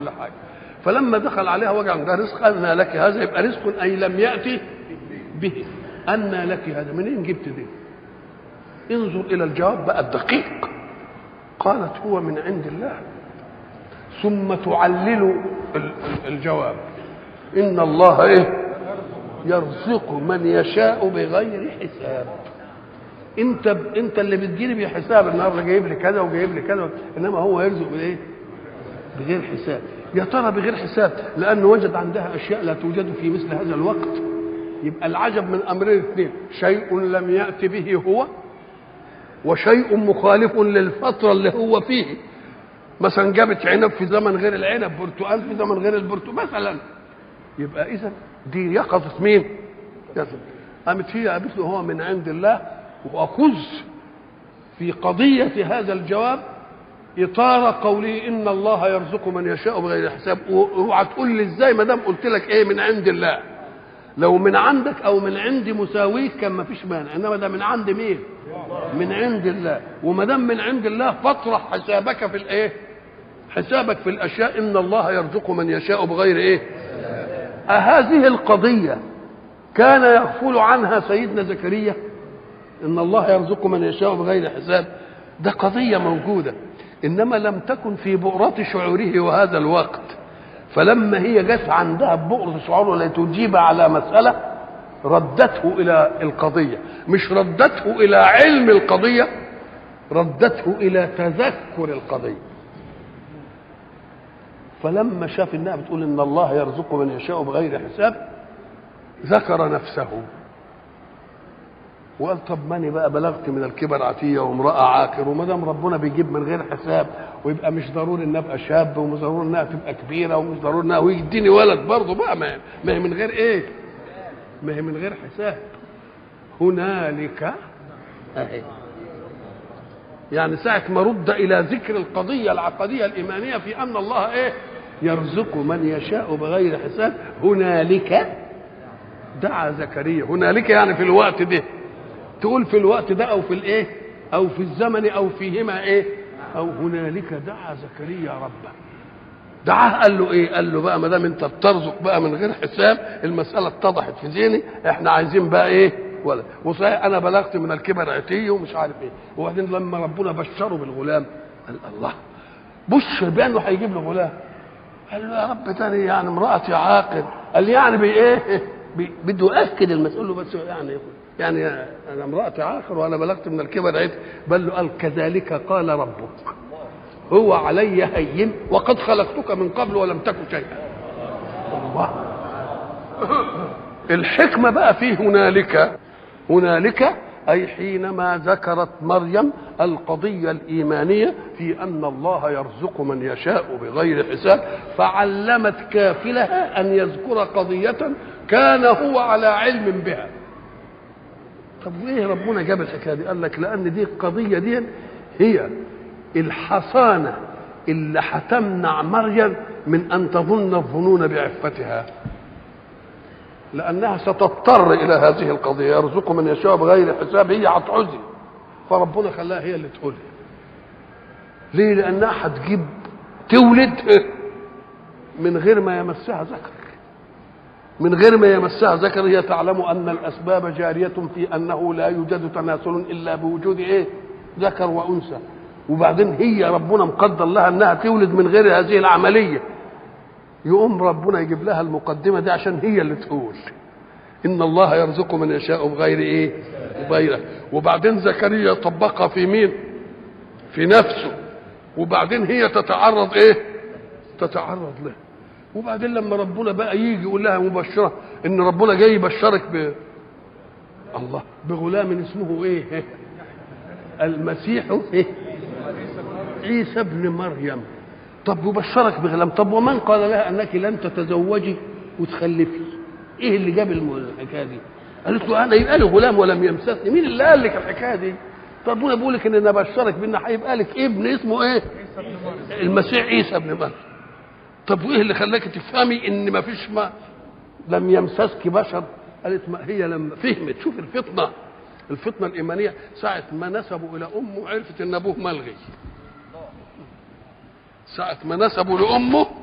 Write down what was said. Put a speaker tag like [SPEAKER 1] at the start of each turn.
[SPEAKER 1] كل حاجه فلما دخل عليها وجع ده رزق أن لك هذا يبقى رزق أي لم يأتي به أن لك هذا منين جبت دي انظر إلى الجواب بقى الدقيق قالت هو من عند الله ثم تعلل الجواب إن الله إيه يرزق من يشاء بغير حساب انت انت اللي بتجيلي بحساب النهارده جايب لي كذا وجايب لي كذا انما هو يرزق بايه؟ بغير حساب يا ترى بغير حساب لانه وجد عندها اشياء لا توجد في مثل هذا الوقت يبقى العجب من امرين اثنين شيء لم يات به هو وشيء مخالف للفتره اللي هو فيه مثلا جابت عنب في زمن غير العنب برتقال في زمن غير البرتقال مثلا يبقى اذا دي يقظه مين؟ يقظة. قامت هي قالت له هو من عند الله وخذ في قضيه هذا الجواب اطار قوله ان الله يرزق من يشاء بغير حساب اوعى تقول لي ازاي ما دام قلت لك ايه من عند الله لو من عندك او من عند مساويك كان ما فيش مانع انما ده من عند مين من عند الله وما دام من عند الله فاطرح حسابك في الايه حسابك في الاشياء ان الله يرزق من يشاء بغير ايه أهذه القضية كان يغفل عنها سيدنا زكريا إن الله يرزق من يشاء بغير حساب ده قضية موجودة إنما لم تكن في بؤرة شعوره وهذا الوقت فلما هي جت عندها بؤرة شعوره لتجيب على مسألة ردته إلى القضية مش ردته إلى علم القضية ردته إلى تذكر القضية فلما شاف انها بتقول ان الله يرزق من يشاء بغير حساب ذكر نفسه وقال طب ماني بقى بلغت من الكبر عتيه وامراه عاقر وما دام ربنا بيجيب من غير حساب ويبقى مش ضروري ان ابقى شاب ومش ضروري انها تبقى كبيره ومش ضروري انها ويديني ولد برضه بقى ما هي من غير ايه؟ ما هي من غير حساب هنالك اهي يعني ساعة ما رد إلى ذكر القضية العقدية الإيمانية في أن الله إيه يرزق من يشاء بغير حساب هنالك دعا زكريا هنالك يعني في الوقت ده تقول في الوقت ده أو في الإيه أو في الزمن أو فيهما إيه أو هنالك دعا زكريا ربه دعاه قال له ايه؟ قال له بقى ما دام انت بترزق بقى من غير حساب المساله اتضحت في ذهني احنا عايزين بقى ايه؟ ولا وصحيح انا بلغت من الكبر عتي ومش عارف ايه وبعدين لما ربنا بشره بالغلام قال الله بشر بانه هيجيب له غلام قال له يا رب تاني يعني امرأتي عاقل قال لي يعني بايه بده ياكد المسؤول له بس يعني يعني انا امرأتي عاقل وانا بلغت من الكبر عتي بل له قال كذلك قال ربك هو علي هين وقد خلقتك من قبل ولم تك شيئا الله الحكمه بقى في هنالك هنالك أي حينما ذكرت مريم القضية الإيمانية في أن الله يرزق من يشاء بغير حساب فعلمت كافلها أن يذكر قضية كان هو على علم بها طب وإيه ربنا جاب الحكاية دي قال لك لأن دي القضية دي هي الحصانة اللي هتمنع مريم من أن تظن الظنون بعفتها لانها ستضطر الى هذه القضيه يرزق من يشاء بغير حساب هي هتعوزي فربنا خلاها هي اللي تقول ليه لانها هتجيب تولد من غير ما يمسها ذكر من غير ما يمسها ذكر هي تعلم ان الاسباب جاريه في انه لا يوجد تناسل الا بوجود ايه ذكر وانثى وبعدين هي ربنا مقدر لها انها تولد من غير هذه العمليه يقوم ربنا يجيب لها المقدمه دي عشان هي اللي تقول ان الله يرزق من يشاء بغير ايه بغيره وبعدين زكريا طبقها في مين في نفسه وبعدين هي تتعرض ايه تتعرض له وبعدين لما ربنا بقى يجي يقول لها مبشره ان ربنا جاي يبشرك ب الله بغلام اسمه ايه المسيح إيه؟ عيسى ابن مريم طب يبشرك بغلام طب ومن قال لها انك لن تتزوجي وتخلفي ايه اللي جاب الحكايه دي قالت له انا يبقى لي غلام ولم يمسسني مين اللي قال لك الحكايه دي طب ربنا بيقول لك ان انا بشرك بان هيبقى لك ابن اسمه ايه المسيح عيسى ابن مريم طب وايه اللي خلاك تفهمي ان ما فيش ما لم يمسسك بشر قالت ما هي لما فهمت شوف الفطنه الفطنه الايمانيه ساعه ما نسبوا الى امه عرفت ان ابوه ملغي ساعة ما نسبوا لأمه